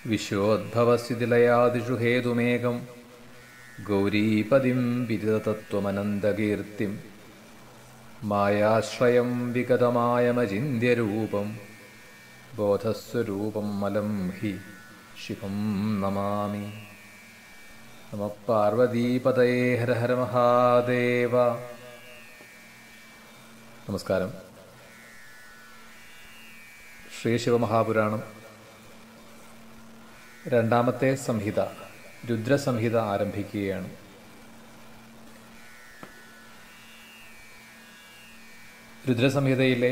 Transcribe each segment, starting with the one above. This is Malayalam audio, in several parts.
വിശ്വോദ്ഭവസ്ഥിതിലയാദിഷു ഹേതുമേകം ഗൗരീപതിം വിദിതതത്വമനന്തകീർത്തിം മായാശ്രയം വിഗതമായമചിന്യരൂപം ബോധസ്വരൂപം മലം ഹി ശിവം നമാമി നമ പാർവതീപതയേ ഹര ഹര മഹാദേവ നമസ്കാരം ശ്രീ ശിവമഹാപുരാണം രണ്ടാമത്തെ സംഹിത രുദ്രസംഹിത ആരംഭിക്കുകയാണ് രുദ്രസംഹിതയിലെ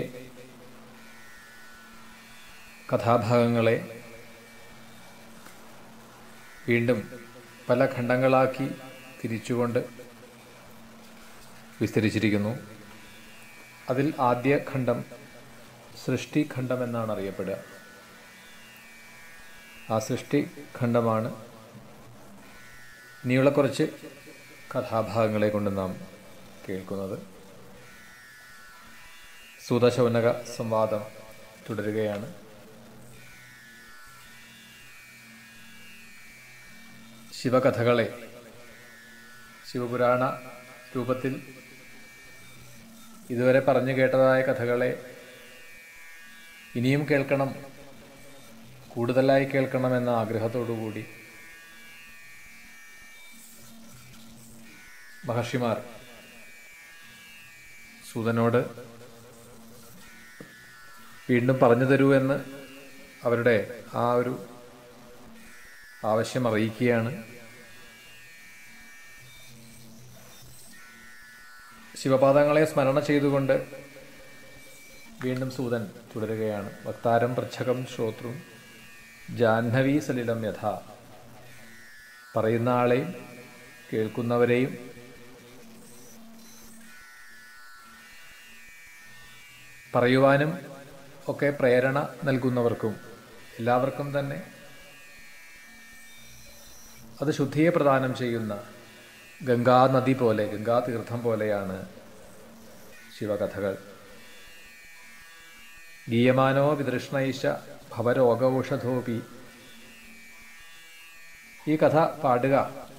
കഥാഭാഗങ്ങളെ വീണ്ടും പല ഖണ്ഡങ്ങളാക്കി തിരിച്ചുകൊണ്ട് വിസ്തരിച്ചിരിക്കുന്നു അതിൽ ആദ്യ ഖണ്ഡം സൃഷ്ടിഖണ്ഡം എന്നാണ് അറിയപ്പെടുക ആ സൃഷ്ടി ഖണ്ഡമാണ് ഇനിയുള്ള കുറച്ച് കഥാഭാഗങ്ങളെ കൊണ്ട് നാം കേൾക്കുന്നത് സൂതശൗനക സംവാദം തുടരുകയാണ് ശിവകഥകളെ ശിവപുരാണ രൂപത്തിൽ ഇതുവരെ പറഞ്ഞു കേട്ടതായ കഥകളെ ഇനിയും കേൾക്കണം കൂടുതലായി കേൾക്കണമെന്ന ആഗ്രഹത്തോടുകൂടി മഹർഷിമാർ സൂതനോട് വീണ്ടും പറഞ്ഞു തരൂ എന്ന് അവരുടെ ആ ഒരു ആവശ്യം അറിയിക്കുകയാണ് ശിവപാദങ്ങളെ സ്മരണ ചെയ്തുകൊണ്ട് വീണ്ടും സൂതൻ തുടരുകയാണ് വക്താരം പൃച്ഛകം ശ്രോത്രും ജാഹ്നവീ സലിലം യഥ പറയുന്ന ആളെയും കേൾക്കുന്നവരെയും പറയുവാനും ഒക്കെ പ്രേരണ നൽകുന്നവർക്കും എല്ലാവർക്കും തന്നെ അത് ശുദ്ധിയെ പ്രദാനം ചെയ്യുന്ന ഗംഗാനദി പോലെ ഗംഗാതീർത്ഥം പോലെയാണ് ശിവകഥകൾ ഗീയമാനോ വിതൃഷ്ണൈശ ഭവരോഗൌഷധോപി ഈ കഥ പാടുക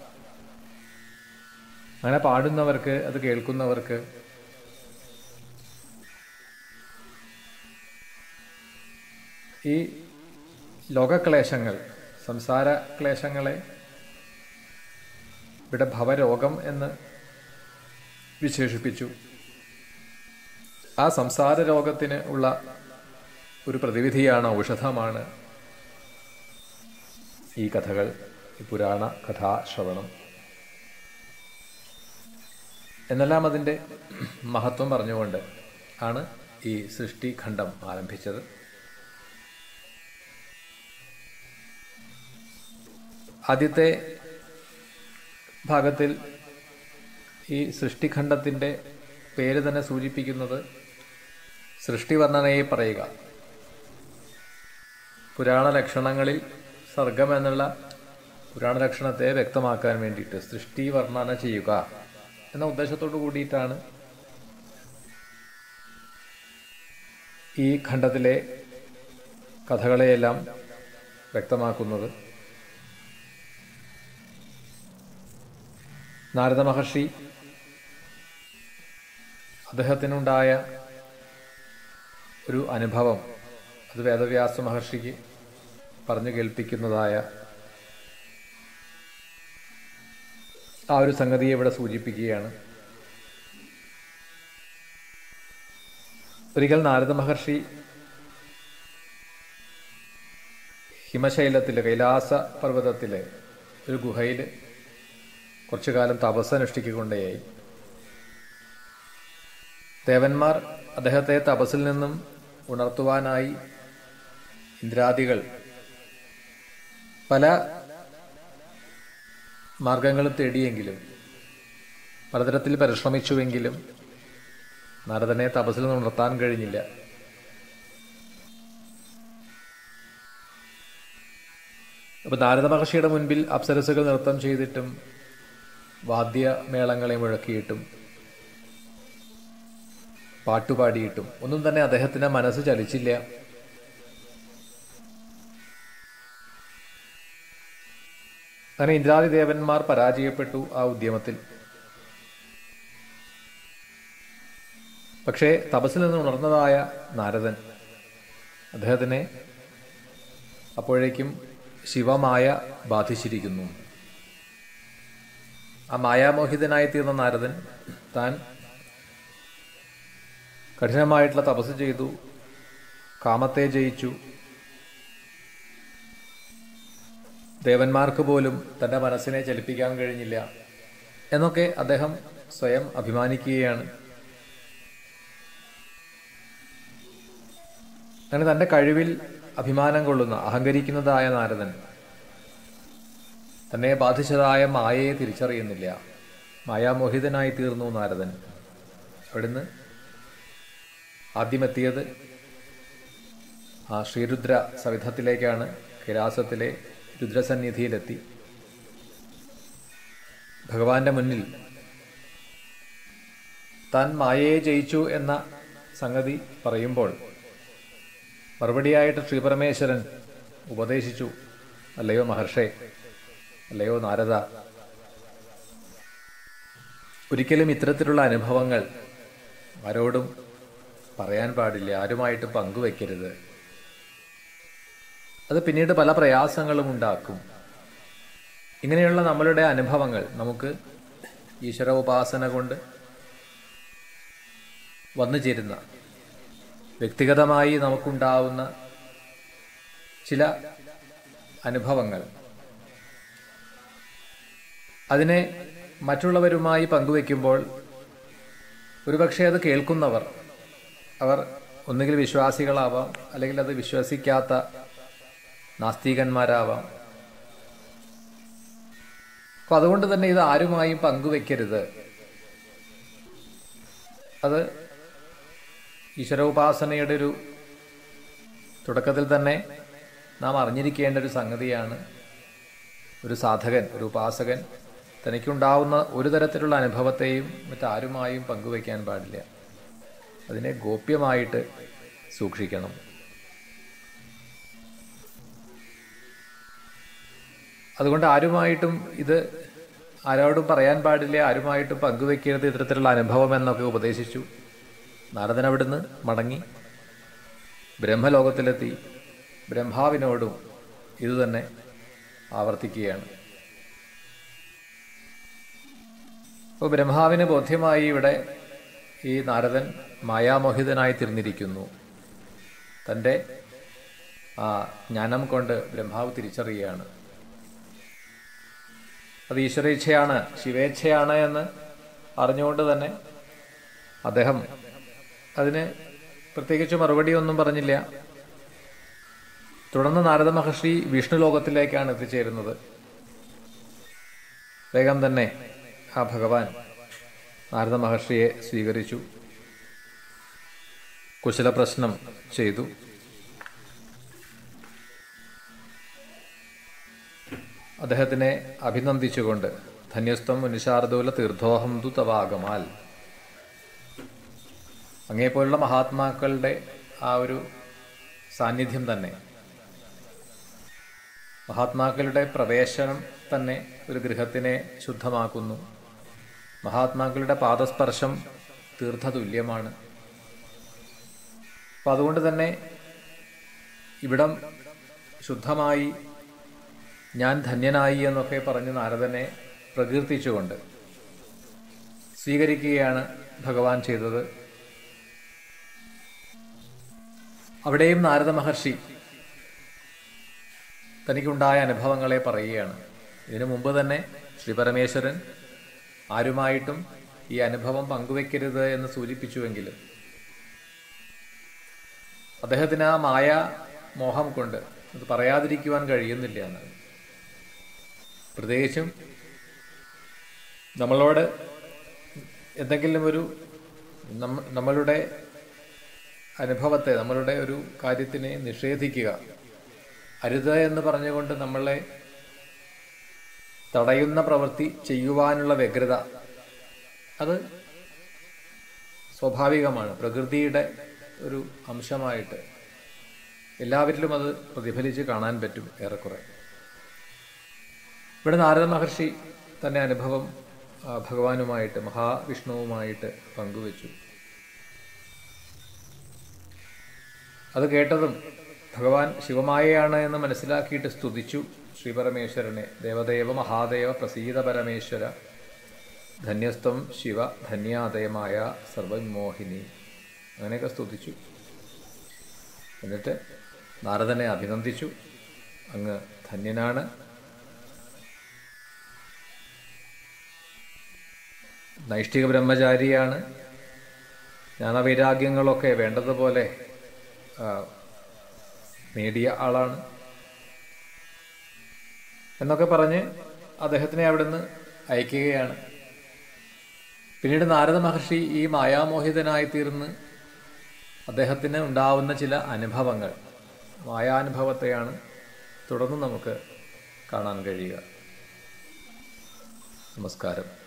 അങ്ങനെ പാടുന്നവർക്ക് അത് കേൾക്കുന്നവർക്ക് ഈ ലോകക്ലേശങ്ങൾ സംസാര ക്ലേശങ്ങളെ ഇവിടെ ഭവരോഗം എന്ന് വിശേഷിപ്പിച്ചു ആ സംസാര രോഗത്തിന് ഉള്ള ഒരു പ്രതിവിധിയാണ് ഔഷധമാണ് ഈ കഥകൾ ഈ പുരാണ കഥാശ്രവണം എന്നെല്ലാം അതിൻ്റെ മഹത്വം പറഞ്ഞുകൊണ്ട് ആണ് ഈ സൃഷ്ടിഖണ്ഡം ആരംഭിച്ചത് ആദ്യത്തെ ഭാഗത്തിൽ ഈ സൃഷ്ടിഖണ്ഡത്തിൻ്റെ പേര് തന്നെ സൂചിപ്പിക്കുന്നത് സൃഷ്ടിവർണ്ണനയെ പറയുക പുരാണ ലക്ഷണങ്ങളിൽ സർഗം എന്നുള്ള പുരാണ ലക്ഷണത്തെ വ്യക്തമാക്കാൻ വേണ്ടിയിട്ട് സൃഷ്ടി വർണ്ണന ചെയ്യുക എന്ന ഉദ്ദേശത്തോടു കൂടിയിട്ടാണ് ഈ ഖണ്ഡത്തിലെ കഥകളെയെല്ലാം വ്യക്തമാക്കുന്നത് നാരദ മഹർഷി അദ്ദേഹത്തിനുണ്ടായ ഒരു അനുഭവം അത് വേദവ്യാസ മഹർഷിക്ക് പറഞ്ഞു കേൾപ്പിക്കുന്നതായ ആ ഒരു സംഗതിയെ ഇവിടെ സൂചിപ്പിക്കുകയാണ് ഒരിക്കൽ നാരദ മഹർഷി ഹിമശൈലത്തിലെ കൈലാസ പർവ്വതത്തിലെ ഒരു ഗുഹയിൽ കുറച്ചു കാലം തപസ്സനുഷ്ഠിക്കൊണ്ടേയായി ദേവന്മാർ അദ്ദേഹത്തെ തപസ്സിൽ നിന്നും ഉണർത്തുവാനായി ഇന്ദ്രാദികൾ പല മാർഗങ്ങളും തേടിയെങ്കിലും പലതരത്തിൽ പരിശ്രമിച്ചുവെങ്കിലും നാരദനെ തപസ്സിൽ നിന്ന് ഉണർത്താൻ കഴിഞ്ഞില്ല അപ്പൊ നാരദ മഹർഷിയുടെ മുൻപിൽ അപ്സരസുകൾ നൃത്തം ചെയ്തിട്ടും വാദ്യമേളങ്ങളെ മുഴക്കിയിട്ടും പാട്ടുപാടിയിട്ടും ഒന്നും തന്നെ അദ്ദേഹത്തിന്റെ മനസ്സ് ചലിച്ചില്ല അങ്ങനെ ഇന്ദ്രാദി ദേവന്മാർ പരാജയപ്പെട്ടു ആ ഉദ്യമത്തിൽ പക്ഷേ തപസ്സിൽ നിന്ന് ഉണർന്നതായ നാരദൻ അദ്ദേഹത്തിനെ അപ്പോഴേക്കും ശിവമായ ബാധിച്ചിരിക്കുന്നു ആ മായാമോഹിതനായി തീർന്ന നാരദൻ താൻ കഠിനമായിട്ടുള്ള തപസ് ചെയ്തു കാമത്തെ ജയിച്ചു ദേവന്മാർക്ക് പോലും തൻ്റെ മനസ്സിനെ ചലിപ്പിക്കാൻ കഴിഞ്ഞില്ല എന്നൊക്കെ അദ്ദേഹം സ്വയം അഭിമാനിക്കുകയാണ് അങ്ങനെ തൻ്റെ കഴിവിൽ അഭിമാനം കൊള്ളുന്ന അഹങ്കരിക്കുന്നതായ നാരദൻ തന്നെ ബാധിച്ചതായ മായയെ തിരിച്ചറിയുന്നില്ല മായാമോഹിതനായി തീർന്നു നാരദൻ അവിടുന്ന് ആദ്യമെത്തിയത് ആ ശ്രീരുദ്ര സവിധത്തിലേക്കാണ് കൈലാസത്തിലെ രുദ്രസന്നിധിയിലെത്തി ഭഗവാന്റെ മുന്നിൽ താൻ മായയെ ജയിച്ചു എന്ന സംഗതി പറയുമ്പോൾ മറുപടിയായിട്ട് ശ്രീപരമേശ്വരൻ ഉപദേശിച്ചു അല്ലയോ മഹർഷേ അല്ലയോ നാരദ ഒരിക്കലും ഇത്തരത്തിലുള്ള അനുഭവങ്ങൾ ആരോടും പറയാൻ പാടില്ല ആരുമായിട്ട് പങ്കുവെക്കരുത് അത് പിന്നീട് പല പ്രയാസങ്ങളും ഉണ്ടാക്കും ഇങ്ങനെയുള്ള നമ്മളുടെ അനുഭവങ്ങൾ നമുക്ക് ഈശ്വര ഉപാസന കൊണ്ട് വന്നു ചേരുന്ന വ്യക്തിഗതമായി നമുക്കുണ്ടാവുന്ന ചില അനുഭവങ്ങൾ അതിനെ മറ്റുള്ളവരുമായി പങ്കുവെക്കുമ്പോൾ ഒരുപക്ഷെ അത് കേൾക്കുന്നവർ അവർ ഒന്നുകിൽ വിശ്വാസികളാവാം അല്ലെങ്കിൽ അത് വിശ്വസിക്കാത്ത നാസ്തികന്മാരാവാം അപ്പൊ അതുകൊണ്ട് തന്നെ ഇത് ആരുമായും പങ്കുവെക്കരുത് അത് ഈശ്വരോപാസനയുടെ ഒരു തുടക്കത്തിൽ തന്നെ നാം അറിഞ്ഞിരിക്കേണ്ട ഒരു സംഗതിയാണ് ഒരു സാധകൻ ഒരു ഉപാസകൻ തനിക്കുണ്ടാവുന്ന ഒരു തരത്തിലുള്ള അനുഭവത്തെയും മറ്റാരുമായും പങ്കുവയ്ക്കാൻ പാടില്ല അതിനെ ഗോപ്യമായിട്ട് സൂക്ഷിക്കണം അതുകൊണ്ട് ആരുമായിട്ടും ഇത് ആരോടും പറയാൻ പാടില്ല ആരുമായിട്ടും പങ്കുവെക്കരുത് ഇത്തരത്തിലുള്ള അനുഭവം എന്നൊക്കെ ഉപദേശിച്ചു നാരദൻ അവിടുന്ന് മടങ്ങി ബ്രഹ്മലോകത്തിലെത്തി ബ്രഹ്മാവിനോടും ഇതുതന്നെ ആവർത്തിക്കുകയാണ് അപ്പോൾ ബ്രഹ്മാവിന് ബോധ്യമായി ഇവിടെ ഈ നാരദൻ മായാമോഹിതനായി തീർന്നിരിക്കുന്നു തൻ്റെ ആ ജ്ഞാനം കൊണ്ട് ബ്രഹ്മാവ് തിരിച്ചറിയുകയാണ് അത് ഈശ്വരേച്ഛയാണ് ശിവേച്ഛയാണ് എന്ന് അറിഞ്ഞുകൊണ്ട് തന്നെ അദ്ദേഹം അതിന് പ്രത്യേകിച്ച് മറുപടി ഒന്നും പറഞ്ഞില്ല തുടർന്ന് നാരദ മഹർഷി വിഷ്ണു ലോകത്തിലേക്കാണ് എത്തിച്ചേരുന്നത് വേഗം തന്നെ ആ ഭഗവാൻ നാരദ മഹർഷിയെ സ്വീകരിച്ചു കുശല പ്രശ്നം ചെയ്തു അദ്ദേഹത്തിനെ അഭിനന്ദിച്ചുകൊണ്ട് ധന്യസ്തം മുനിശാർദൂല തീർത്ഥോഹം തു തവാഗമാൽ അങ്ങേപ്പോലുള്ള മഹാത്മാക്കളുടെ ആ ഒരു സാന്നിധ്യം തന്നെ മഹാത്മാക്കളുടെ പ്രവേശനം തന്നെ ഒരു ഗൃഹത്തിനെ ശുദ്ധമാക്കുന്നു മഹാത്മാക്കളുടെ പാദസ്പർശം തീർത്ഥതുല്യമാണ് അപ്പം അതുകൊണ്ട് തന്നെ ഇവിടം ശുദ്ധമായി ഞാൻ ധന്യനായി എന്നൊക്കെ പറഞ്ഞ് നാരദനെ പ്രകീർത്തിച്ചുകൊണ്ട് സ്വീകരിക്കുകയാണ് ഭഗവാൻ ചെയ്തത് അവിടെയും നാരദ മഹർഷി തനിക്കുണ്ടായ അനുഭവങ്ങളെ പറയുകയാണ് ഇതിനു മുമ്പ് തന്നെ ശ്രീ പരമേശ്വരൻ ആരുമായിട്ടും ഈ അനുഭവം പങ്കുവെക്കരുത് എന്ന് സൂചിപ്പിച്ചുവെങ്കിലും അദ്ദേഹത്തിന് ആ മായ മോഹം കൊണ്ട് അത് പറയാതിരിക്കുവാൻ കഴിയുന്നില്ല എന്നാണ് പ്രത്യേകിച്ചും നമ്മളോട് എന്തെങ്കിലും ഒരു നമ്മ- നമ്മളുടെ അനുഭവത്തെ നമ്മളുടെ ഒരു കാര്യത്തിനെ നിഷേധിക്കുക അരുത് എന്ന് പറഞ്ഞുകൊണ്ട് നമ്മളെ തടയുന്ന പ്രവൃത്തി ചെയ്യുവാനുള്ള വ്യഗ്രത അത് സ്വാഭാവികമാണ് പ്രകൃതിയുടെ ഒരു അംശമായിട്ട് എല്ലാവരിലും അത് പ്രതിഫലിച്ച് കാണാൻ പറ്റും ഏറെക്കുറെ ഇവിടെ നാരദ മഹർഷി തന്റെ അനുഭവം ആ, ഭഗവാനുമായിട്ട് മഹാവിഷ്ണുവുമായിട്ട് പങ്കുവച്ചു അത് കേട്ടതും ഭഗവാൻ ശിവമായയാണ് എന്ന് മനസ്സിലാക്കിയിട്ട് സ്തുതിച്ചു ശ്രീപരമേശ്വരനെ ദേവദേവ മഹാദേവ പ്രസീത പരമേശ്വര ധന്യസ്തം ശിവ ധന്യാദയമായ സർവവിമോഹിനി അങ്ങനെയൊക്കെ സ്തുതിച്ചു എന്നിട്ട് നാരദനെ അഭിനന്ദിച്ചു അങ്ങ് ധന്യനാണ് നൈഷ്ഠിക ബ്രഹ്മചാരിയാണ് ജ്ഞാനവൈരാഗ്യങ്ങളൊക്കെ വേണ്ടതുപോലെ ആ, നേടിയ ആളാണ് എന്നൊക്കെ പറഞ്ഞ് അദ്ദേഹത്തിനെ അവിടുന്ന് അയക്കുകയാണ് പിന്നീട് നാരദ മഹർഷി ഈ മായാമോഹിതനായി തീർന്ന് അദ്ദേഹത്തിന് ഉണ്ടാവുന്ന ചില അനുഭവങ്ങൾ മായാനുഭവത്തെയാണ് തുടർന്ന് നമുക്ക് കാണാൻ കഴിയുക നമസ്കാരം